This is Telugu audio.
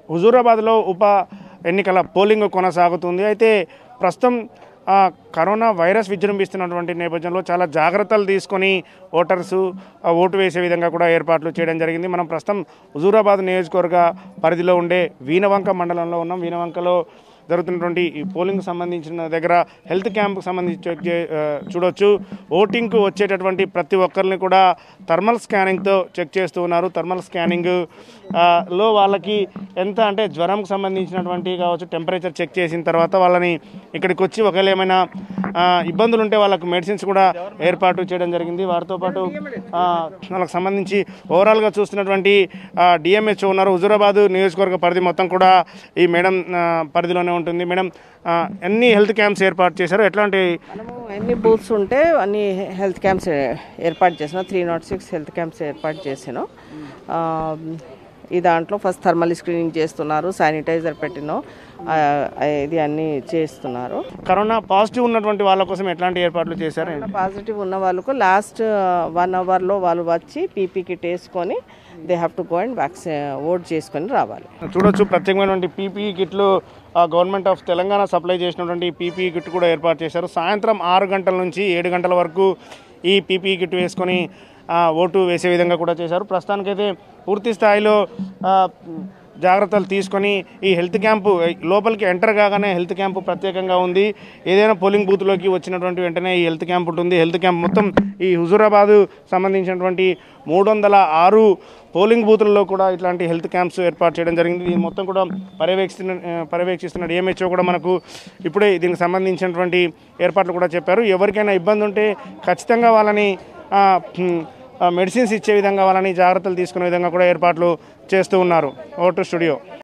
హుజూరాబాద్లో ఉప ఎన్నికల పోలింగ్ కొనసాగుతుంది అయితే ప్రస్తుతం ఆ, కరోనా వైరస్ విజృంభిస్తున్నటువంటి నేపథ్యంలో చాలా జాగ్రత్తలు తీసుకొని ఓటర్సు ఆ, ఓటు వేసే విధంగా కూడా ఏర్పాట్లు చేయడం జరిగింది మనం ప్రస్తుతం హుజూరాబాద్ నియోజకవర్గ పరిధిలో ఉండే వీనవంక మండలంలో ఉన్నాం వీనవంకలో జరుగుతున్నటువంటి ఈ పోలింగ్ సంబంధించిన దగ్గర హెల్త్ క్యాంప్కి సంబంధించి చెక్ చే- ఆ, చూడొచ్చు ఓటింగ్కు వచ్చేటటువంటి ప్రతి ఒక్కరిని కూడా థర్మల్ స్కానింగ్తో చెక్ చేస్తూ ఉన్నారు థర్మల్ స్కానింగ్ ఆ, లో వాళ్ళకి ఎంత అంటే జ్వరంకి సంబంధించినటువంటి కావచ్చు టెంపరేచర్ చెక్ చేసిన తర్వాత వాళ్ళని ఇక్కడికి వచ్చి ఒకవేళ ఏమైనా ఆ, ఇబ్బందులు ఉంటే వాళ్ళకు మెడిసిన్స్ కూడా ఏర్పాటు చేయడం జరిగింది వారితో పాటు ఆ, వాళ్ళకి సంబంధించి ఓవరాల్గా చూస్తున్నటువంటి డిఎంహెచ్ఓ ఉన్నారు హుజూరాబాద్ నియోజకవర్గ పరిధి మొత్తం కూడా ఈ మేడం ఆ, పరిధిలోనే ఉంటుంది మేడం ఆ, ఎన్ని హెల్త్ క్యాంప్స్ ఏర్పాటు చేశారు ఎట్లాంటి మనము ఎన్ని బూత్స్ ఉంటే అన్ని హెల్త్ క్యాంప్స్ ఏర్పాటు చేసాను three not six health camps ఏర్పాటు చేసాను ఆ, ఈ దాంట్లో ఫస్ట్ థర్మల్ స్క్రీనింగ్ చేస్తున్నారు శానిటైజర్ పెట్టిన ఇది అన్నీ చేస్తున్నారు కరోనా పాజిటివ్ ఉన్నటువంటి వాళ్ళ కోసం ఎట్లాంటి ఏర్పాట్లు చేశారు పాజిటివ్ ఉన్న వాళ్ళకు లాస్ట్ వన్ అవర్లో వాళ్ళు వచ్చి పీపీ కిట్ వేసుకొని they have to go and vaccine vote చేసుకొని రావాలి చూడొచ్చు ప్రత్యేకమైనటువంటి పీపీఈ కిట్లు గవర్నమెంట్ ఆఫ్ తెలంగాణ సప్లై చేసినటువంటి పీపీఈ కిట్ కూడా ఏర్పాటు చేశారు సాయంత్రం ఆరు గంటల నుంచి ఏడు గంటల వరకు ఈ పీపీఈ కిట్ వేసుకొని ఆ, ఓటు వేసే విధంగా కూడా చేశారు ప్రస్తుతానికైతే పూర్తి స్థాయిలో ఆ, జాగ్రత్తలు తీసుకొని ఈ హెల్త్ క్యాంపు లోపలికి ఎంటర్ కాగానే హెల్త్ క్యాంపు ప్రత్యేకంగా ఉంది ఏదైనా పోలింగ్ బూత్లోకి వచ్చినటువంటి వెంటనే ఈ హెల్త్ క్యాంప్ ఉంటుంది హెల్త్ క్యాంప్ మొత్తం ఈ హుజూరాబాద్ సంబంధించినటువంటి మూడు వందల ఆరు పోలింగ్ బూతుల్లో కూడా ఇట్లాంటి హెల్త్ క్యాంప్స్ ఏర్పాటు చేయడం జరిగింది దీని మొత్తం కూడా పర్యవేక్షిస్తున్న ఆ, పర్యవేక్షిస్తున్న డిఎంహెచ్ఓ కూడా మనకు ఇప్పుడే దీనికి సంబంధించినటువంటి ఏర్పాట్లు కూడా చెప్పారు ఎవరికైనా ఇబ్బంది ఉంటే ఖచ్చితంగా వాళ్ళని ఆ, హ్మ్, ఆ, మెడిసిన్స్ ఇచ్చే విధంగా వాళ్ళని జాగ్రత్తలు తీసుకునే విధంగా కూడా ఏర్పాట్లు చేస్తూ ఉన్నారు ఓటు స్టూడియో